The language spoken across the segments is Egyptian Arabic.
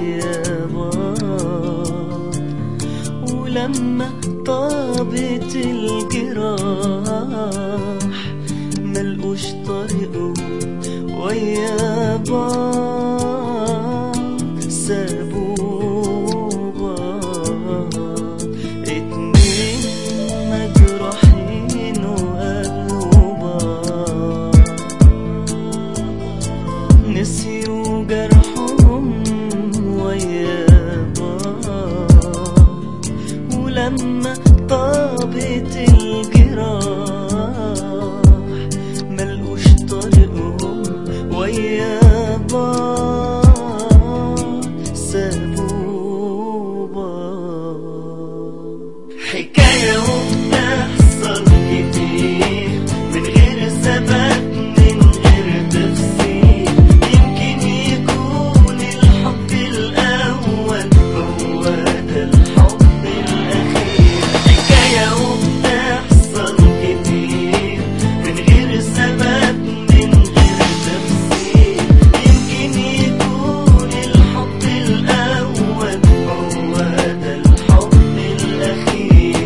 ويا بعض ولما طابت الجراح ملقوش طريقه ويا بعض سابوا بعض اتنين مجروحين وقالوا بعض نسيوا جرحهم ويا بعض ولما طابت الجراح ملقوش طريقهم ويا بعض سابوا بعض حكاية وبتحصل كتير من غير سبب من غير تفسير يمكن يكون الحب الأول هو ده الحب الأخير حكاية وبتحصل كتير من غير سبب من غير تفسير يمكن يكون الحب الأول هو ده الحب الأخير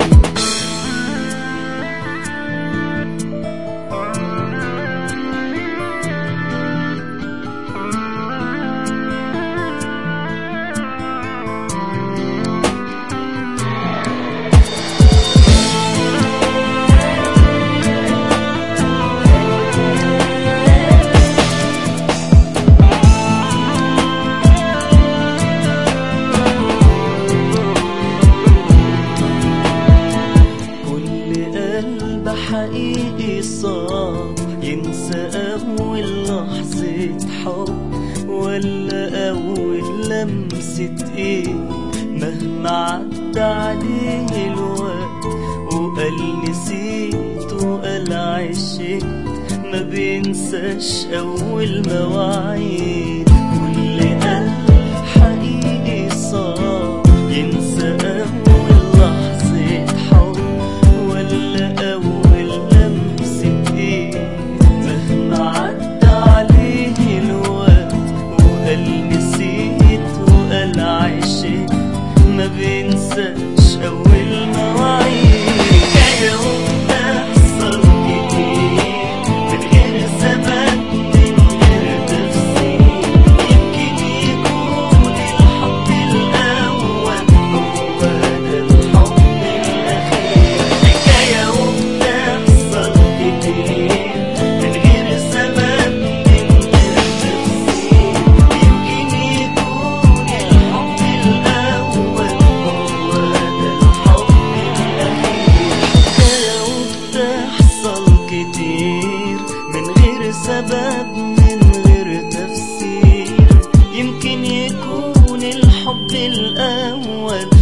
كل قلب حقيقي صعب ينسى أول لحظة حب ولا أول لمسة إيه مهما عدى عليه الوقت وقال نسيت وقال عشقت ما بينساش أول مواعيد كل قلب حقيقي صعب ينسى أول لحظة حب ولا أول لمسة إيه مهما عدى عليه الوقت وقال نسيت وقال عشقت ما بينساش أول مواعيد حكاية وبتحصل كتير من غير سبب من غير تفسير يمكن يكون الحب الأول هو ده الحب الأخير حكاية وبتحصل كتير من غير سبب من غير تفسير يمكن يكون الحب الأول هو ده الحب الأخير حكاية وبتحصل كتير من غير سبب من غير تفسير يمكن يكون الحب الأول